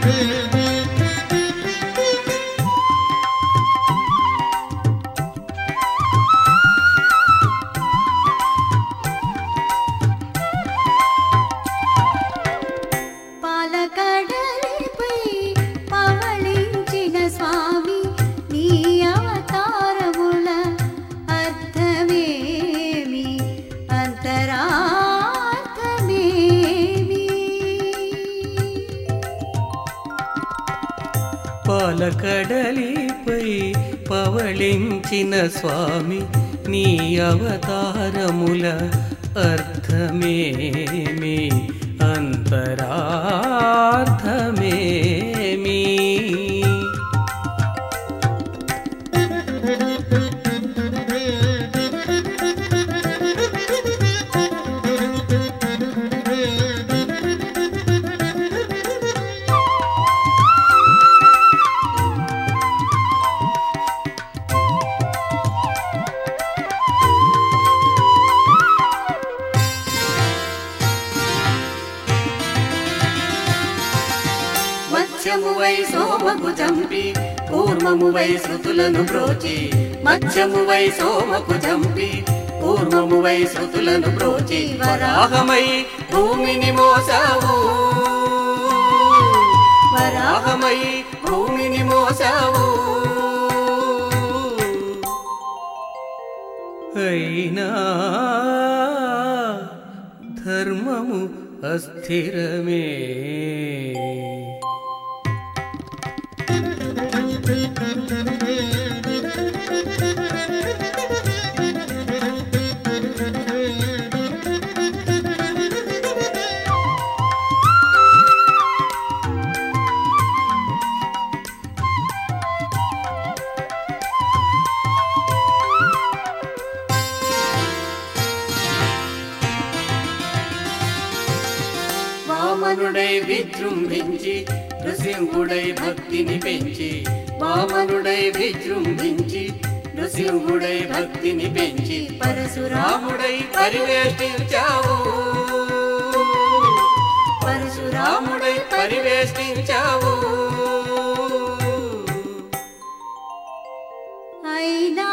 పాలకడలిపై పవళించిన స్వామి నీ అవతారముల అర్థమేమి అంతరార్థమేమి పాలకడలిపై పవళించిన స్వామి నీ అవతారముల అర్థమేమి అంతరార్థమేమి మత్స్యమువై సోమకు చంపి కూర్మమువై శృతులను బ్రోచి మత్స్యమువై సోమకు చంపి కూర్మమువై శృతులను బ్రోచి వరాహమై భూమిని మోసావు వరాహమై భూమిని మోసావు అయినా ధర్మము అస్థిరమే వామనుడై విజృంభించి నృసింహుడై భక్తిని పెంచి వామనుడై విజృంభించి నృసింహుడై భక్తిని పెంచి పరశురాముడై పరివేష్టించావు పరశురాముడై పరివేష్టించావు అయినా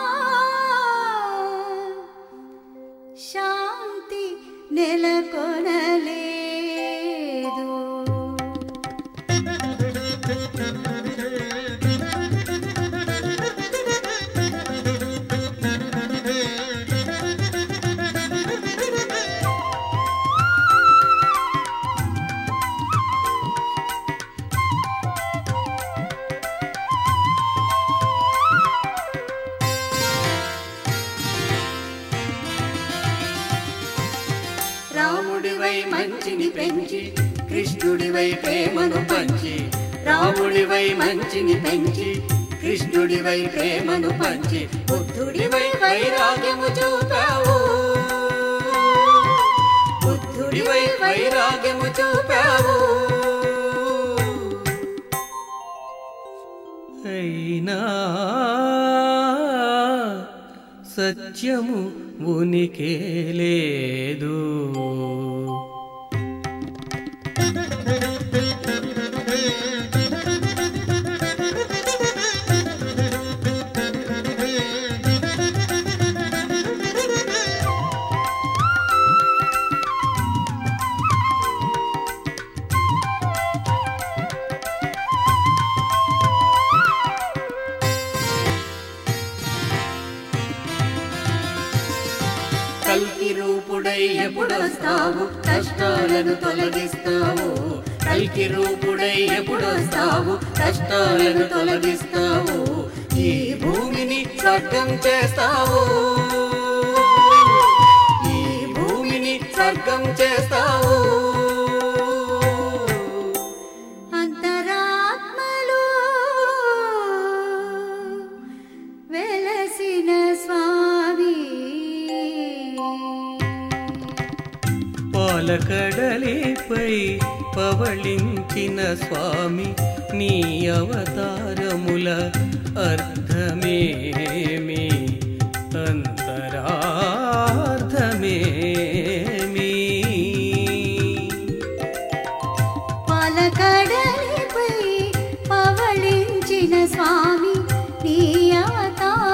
శాంతి నెలకొనలేదు రాముడివై మంచిని పెంచి కృష్ణుడివై ప్రేమను పంచి రాముడివై మంచిని పెంచి కృష్ణుడివై ప్రేమను పంచి బుద్ధుడివై వైరాగ్యము చూపావు బుద్ధుడివై వైరాగ్యము చూపావు అయినా సత్యము ఉనికే లేదు కల్కి రూపుడై ఎప్పుడొస్తావు కష్టాలను తొలగిస్తావు కల్కి రూపుడై ఎప్పుడొస్తావు కష్టాలను తొలగిస్తావు ఈ భూమిని స్వర్గం చేస్తావు ఈ భూమిని స్వర్గం చేస్తావు అంతరాత్మలో వెలసిన స్వామి పాలకడలిపై పవళించిన స్వామి నీ అవతారముల అర్థమేమి అంతరార్థమేమి పాలకడలిపై వెలసిన స్వామి నీ అవతారముల